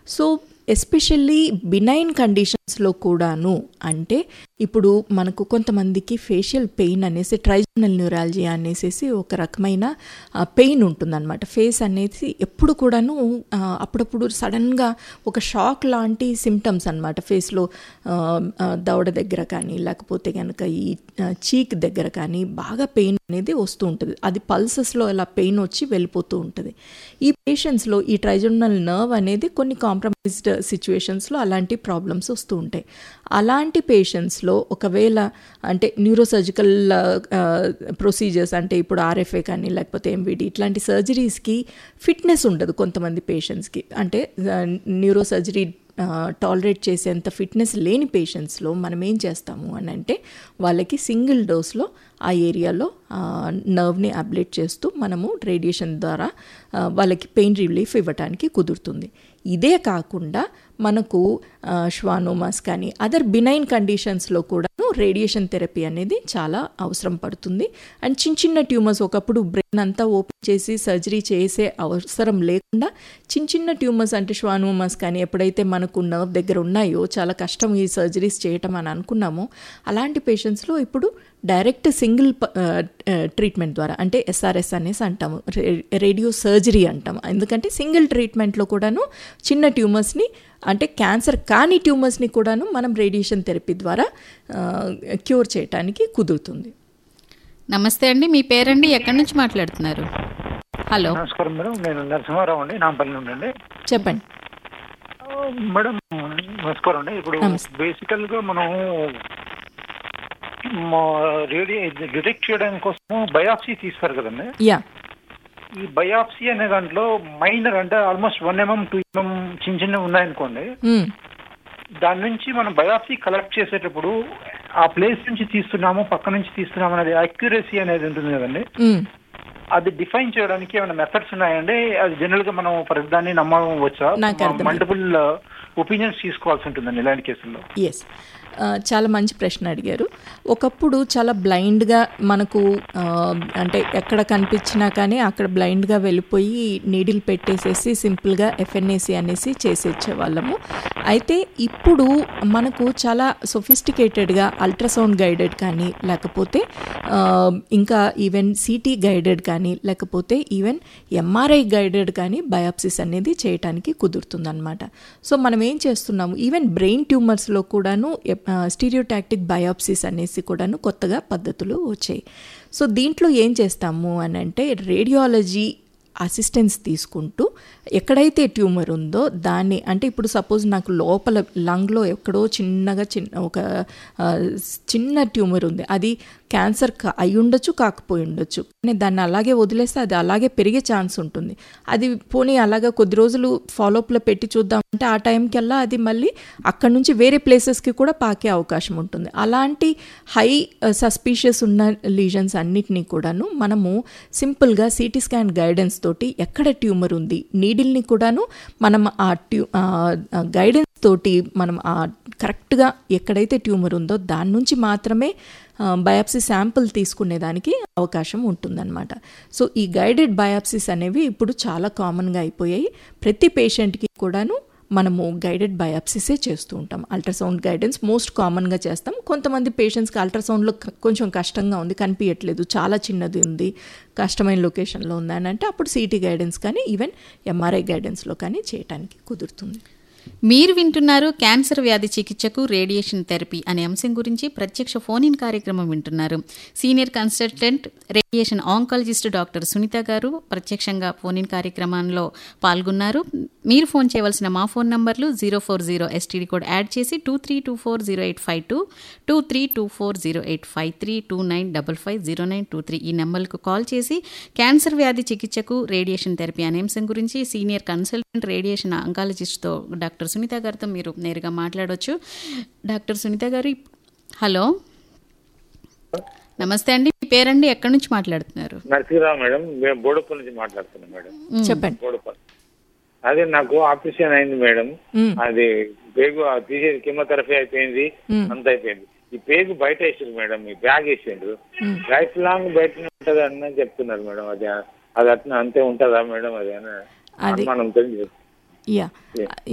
So especially benign కండిషన్స్లో కూడాను అంటే ఇప్పుడు మనకు కొంతమందికి ఫేషియల్ పెయిన్ అనేసి ట్రైజనల్ న్యూరాలజీ అనేసి ఒక రకమైన పెయిన్ ఉంటుందన్నమాట ఫేస్ అనేది ఎప్పుడు కూడాను ఆ, అప్పుడప్పుడు సడన్గా ఒక షాక్ లాంటి సిమ్టమ్స్ అనమాట ఫేస్లో దవడ దగ్గర కానీ లేకపోతే కనుక ఈ చీక్ దగ్గర కానీ బాగా పెయిన్ అనేది వస్తూ ఉంటుంది అది పల్సెస్లో ఇలా పెయిన్ వచ్చి వెళ్ళిపోతూ ఉంటుంది ఈ పేషెంట్స్లో ఈ ట్రైజనల్ నర్వ్ అనేది కొన్ని కాంప్రమైజ్డ్ సిచ్యువేషన్స్లో అలాంటి ప్రాబ్లమ్స్ వస్తూ ఉంటాయి అలాంటి పేషెంట్స్లో ఒకవేళ అంటే న్యూరోసర్జికల్ ప్రొసీజర్స్ అంటే ఇప్పుడు ఆర్ఎఫ్ఏ కానీ లేకపోతే ఎంవిడి ఇట్లాంటి సర్జరీస్కి ఫిట్నెస్ ఉండదు కొంతమంది పేషెంట్స్కి అంటే న్యూరో సర్జరీ టాలరేట్ చేసేంత ఫిట్నెస్ లేని పేషెంట్స్లో మనం ఏం చేస్తాము అని అంటే వాళ్ళకి సింగిల్ డోస్లో ఆ ఏరియాలో నర్వ్ని అబ్లేట్ చేస్తూ మనము రేడియేషన్ ద్వారా ఆ, వాళ్ళకి పెయిన్ రిలీఫ్ ఇవ్వటానికి కుదురుతుంది ఇదే కాకుండా మనకు శ్వానోమాస్ కానీ అదర్ బినైన్ కండిషన్స్లో కూడాను రేడియేషన్ థెరపీ అనేది చాలా అవసరం పడుతుంది అండ్ చిన్న చిన్న ట్యూమర్స్ ఒకప్పుడు బ్రెయిన్ అంతా ఓపెన్ చేసి సర్జరీ చేసే అవసరం లేకుండా చిన్న చిన్న ట్యూమర్స్ అంటే శ్వానోమాస్ కానీ ఎప్పుడైతే మనకు నర్వ్ దగ్గర ఉన్నాయో చాలా కష్టం ఈ సర్జరీస్ చేయటం అని అనుకున్నామో అలాంటి పేషెంట్స్లో ఇప్పుడు డైరెక్ట్ సింగిల్ ట్రీట్మెంట్ ద్వారా అంటే ఎస్ఆర్ఎస్ అనేసి అంటాము రే- రేడియో సర్జరీ అంటాము ఎందుకంటే సింగిల్ ట్రీట్మెంట్లో కూడాను చిన్న ట్యూమర్స్ని అంటే క్యాన్సర్ కాని ట్యూమర్స్ని కూడాను మనం రేడియేషన్ థెరపీ ద్వారా క్యూర్ చేయడానికి కుదురుతుంది నమస్తే అండి మీ పేరండి ఎక్కడి నుంచి మాట్లాడుతున్నారు హలో నమస్కారం మేడం నేను నరసింహారావు అండి నాంపల్లి నుండి అండి చెప్పండి ఆ, మేడం నమస్కారం అండి ఇప్పుడు నమస్తే. బేసికల్ గా మనం రేడియో డిటెక్ట్ చేయడానికి కోసం బయాప్సీ తీస్తారు కదండి యా ఈ బయాప్సీ అనే దాంట్లో మైనర్ అంటే almost one MM two MM చిన్న చిన్నవి ఉన్నాయనుకోండి మ్మ్. దాని నుంచి మనం బయాప్సీ కలెక్ట్ చేసేటప్పుడు ఆ ప్లేస్ నుంచి తీస్తున్నాము పక్క నుంచి తీస్తున్నాము అనేది అక్యురసీ అనేది ఉంటుంది కదండి మ్మ్. అది డిఫైన్ చేయడానికి ఏమైనా మెథడ్స్ ఉన్నాయండి అది జనరల్ గా మనం ప్రతిదాన్ని నమ్మవచ్చా నాకు అర్థమైంది. మల్టిపుల్ ఒపీనియన్స్ తీసుకోవాల్సి ఉంటుందండి ఇలాంటి కేసుల్లో ఎస్ చాలా మంచి ప్రశ్న అడిగారు ఒకప్పుడు చాలా బ్లైండ్గా మనకు ఆ, అంటే ఎక్కడ కనిపించినా కానీ అక్కడ బ్లైండ్గా వెళ్ళిపోయి నీడిల్ పెట్టేసేసి సింపుల్గా ఎఫ్ఎన్ఏసి అనేసి చేసేచ్చే వాళ్ళము అయితే ఇప్పుడు మనకు చాలా సొఫిస్టికేటెడ్గా అల్ట్రాసౌండ్ గైడెడ్ కానీ లేకపోతే ఆ, ఇంకా ఈవెన్ సిటీ గైడెడ్ కానీ లేకపోతే ఈవెన్ ఎంఆర్ఐ గైడెడ్ కానీ బయాప్సిస్ అనేది చేయటానికి కుదురుతుందన్నమాట సో మనం ఏం చేస్తున్నాము ఈవెన్ బ్రెయిన్ ట్యూమర్స్లో కూడాను స్టీరియోటాక్టిక్ బయాప్సిస్ అనేసి కూడాను కొత్తగా పద్ధతులు వచ్చాయి సో దీంట్లో ఏం చేస్తాము అని అంటే రేడియాలజీ అసిస్టెన్స్ తీసుకుంటూ ఎక్కడైతే ట్యూమర్ ఉందో దాన్ని అంటే ఇప్పుడు సపోజ్ నాకు లోపల లంగ్లో ఎక్కడో చిన్నగా చిన్న ఒక ఆ, చిన్న ట్యూమర్ ఉంది అది క్యాన్సర్ కా అయి ఉండొచ్చు కాకపోయి ఉండొచ్చు కానీ దాన్ని అలాగే వదిలేస్తే అది అలాగే పెరిగే ఛాన్స్ ఉంటుంది అది పోనీ అలాగా కొద్ది రోజులు ఫాలోఅప్లో పెట్టి చూద్దామంటే ఆ టైంకల్లా అది మళ్ళీ అక్కడ నుంచి వేరే ప్లేసెస్కి కూడా పాకే అవకాశం ఉంటుంది అలాంటి హై సస్పీషియస్ ఉన్న లీజన్స్ అన్నిటినీ కూడాను మనము సింపుల్గా సిటీ స్కాన్ గైడెన్స్ తోటి ఎక్కడ ట్యూమర్ ఉంది నీడిల్ని కూడాను మనం ఆ ట్యూ గైడెన్స్ తోటి మనం ఆ కరెక్ట్గా ఎక్కడైతే ట్యూమర్ ఉందో దాని నుంచి మాత్రమే బయాప్సీ శాంపుల్ తీసుకునేదానికి అవకాశం ఉంటుందన్నమాట సో ఈ గైడెడ్ బయాప్సీస్ అనేవి ఇప్పుడు చాలా కామన్గా అయిపోయాయి ప్రతి పేషెంట్కి కూడాను మనము గైడెడ్ బయాప్సీసే చేస్తూ ఉంటాం అల్ట్రాసౌండ్ గైడెన్స్ మోస్ట్ కామన్గా చేస్తాం కొంతమంది పేషెంట్స్కి అల్ట్రాసౌండ్లో క- కొంచెం కష్టంగా ఉంది కనిపించట్లేదు చాలా చిన్నది ఉంది కష్టమైన లొకేషన్లో ఉంది అని అంటే అప్పుడు సిటీ గైడెన్స్ కానీ ఈవెన్ ఎంఆర్ఐ గైడెన్స్లో కానీ చేయడానికి కుదురుతుంది మీరు వింటున్నారు క్యాన్సర్ వ్యాధి చికిత్సకు రేడియేషన్ థెరపీ అనే అంశం గురించి ప్రత్యక్ష ఫోన్ ఇన్ కార్యక్రమం వింటున్నారు senior consultant radiation oncologist doctor Sunitha garu ప్రత్యక్షంగా ఫోన్ ఇన్ కార్యక్రమంలో పాల్గొన్నారు మీరు ఫోన్ చేయవలసిన మా ఫోన్ నంబర్లు zero four zero STD code add చేసి two three two four zero eight five two two three two four zero eight five three two nine double five zero nine two three ఈ నెంబర్లకు call చేసి cancer వ్యాధి చికిత్సకు radiation therapy అనే అంశం గురించి senior consultant radiation ఆంకాలజిస్ట్తో doctor Sunitha గారితో మీరు నేరుగా మాట్లాడవచ్చు డాక్టర్ సునీత గారు ఇప్- హలో నమస్తే అండి మీ పేరండి ఎక్కడి నుంచి మాట్లాడుతున్నారు నరసింహరావు మేడం మేము బోడుపల్ నుంచి మాట్లాడుతున్నాం మేడం చెప్పండి బోడుపల్ అదే నాకు ఆపరేషన్ అయింది మేడం మ్మ్. అది పేగు ఆ తీసేది కెమోథెరపీ అయిపోయింది అంత అయిపోయింది ఈ పేగు బయట వేసిండ్రు మేడం ఈ బ్యాగ్ వేసిండ్రు లైఫ్ లాంగ్ బయటనే ఉంటది అని చెప్తున్నారు మేడం అది అది అట్లా అంతే ఉంటదా మేడం అది అని అది- అనుమానం తెలియదు యా